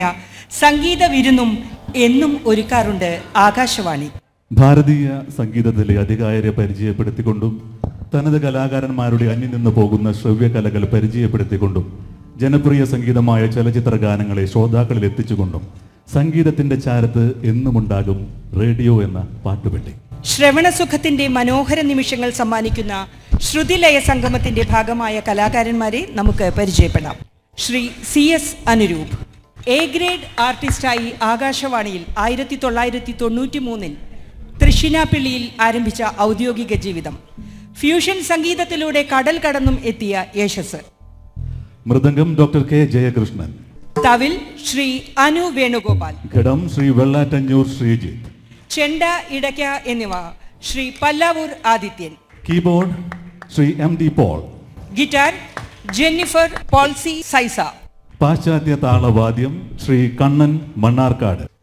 സംഗീത വിരുന്നും എന്നും ഒരുക്കാറുണ്ട് ആകാശവാണി ഭാരതീയ സംഗീതത്തിലെ അധികായരെ പരിചയപ്പെടുത്തിക്കൊണ്ടും തനത് കലാകാരന്മാരുടെ അന്യം നിന്ന് പോകുന്ന ശ്രവ്യകലകൾ പരിചയപ്പെടുത്തിക്കൊണ്ടും ജനപ്രിയ സംഗീതമായ ചലച്ചിത്ര ഗാനങ്ങളെ ശ്രോതാക്കളിൽ എത്തിച്ചുകൊണ്ടും സംഗീതത്തിന്റെ ചാരത്ത് എന്നുമുണ്ടാകും റേഡിയോ എന്ന പാട്ടുപെട്ടി ശ്രവണസുഖത്തിന്റെ മനോഹര നിമിഷങ്ങൾ സമ്മാനിക്കുന്ന ശ്രുതിലയ സംഗമത്തിന്റെ ഭാഗമായ കലാകാരന്മാരെ നമുക്ക് പരിചയപ്പെടാം Shri C S Anuroop A grade ആർട്ടിസ്റ്റായി ആകാശവാണിയിൽ ആയിരത്തി തൊള്ളായിരത്തി തൊണ്ണൂറ്റി മൂന്നിൽ തൃശ്ശിനാപ്പിള്ളിയിൽ ആരംഭിച്ച ഔദ്യോഗിക ജീവിതം ഫ്യൂഷൻ സംഗീതത്തിലൂടെ കടൽ കടന്നും എത്തിയ യശസ് മൃദംഗം ഡോക്ടർ കെ ജയകൃഷ്ണൻ തവിൽ ശ്രീ അനു വേണുഗോപാൽ ഘടം ശ്രീ വെള്ളാറ്റഞ്ഞൂർ ശ്രീജിത്ത് ചെണ്ട ഇടയ്ക്ക എന്നിവ Shri Pallavur Adithyan keyboard Shri M D Paul guitar Jennifer പോൾസി സൈസ പാശ്ചാത്യ താളവാദ്യം ശ്രീ കണ്ണൻ മണ്ണാർക്കാട്